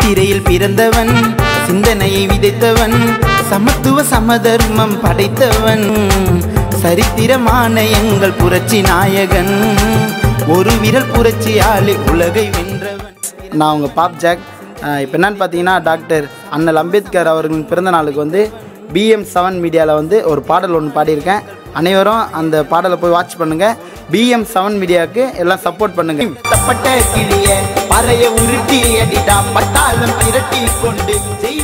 சித்திரையில் பிறந்தவன் சிந்தனையை விதைத்தவன் சமத்துவ சமதர்மம் படைத்தவன் சரித்திரமான எங்கள் புரட்சி நாயகன் ஒரு விரல் புரட்சியாலே உலகை வென்றவன் நான் உங்கள் பாப் ஜாக் இப்போ என்னன்னு பார்த்தீங்கன்னா டாக்டர் அண்ணல் அம்பேத்கர் அவர்களின் பிறந்த நாளுக்கு வந்து பிஎம் செவன் மீடியாவில் வந்து ஒரு பாடல் ஒன்று பாடியிருக்கேன் அனைவரும் அந்த பாடலை போய் வாட்ச் பண்ணுங்கள் பிஎம் செவன் மீடியாவுக்கு எல்லாம் சப்போர்ட் பண்ணுங்க தப்பட்ட கிளிய பறைய உருட்டி அடிடா பட்டாளம் திரட்டி கொண்டு ஜெய்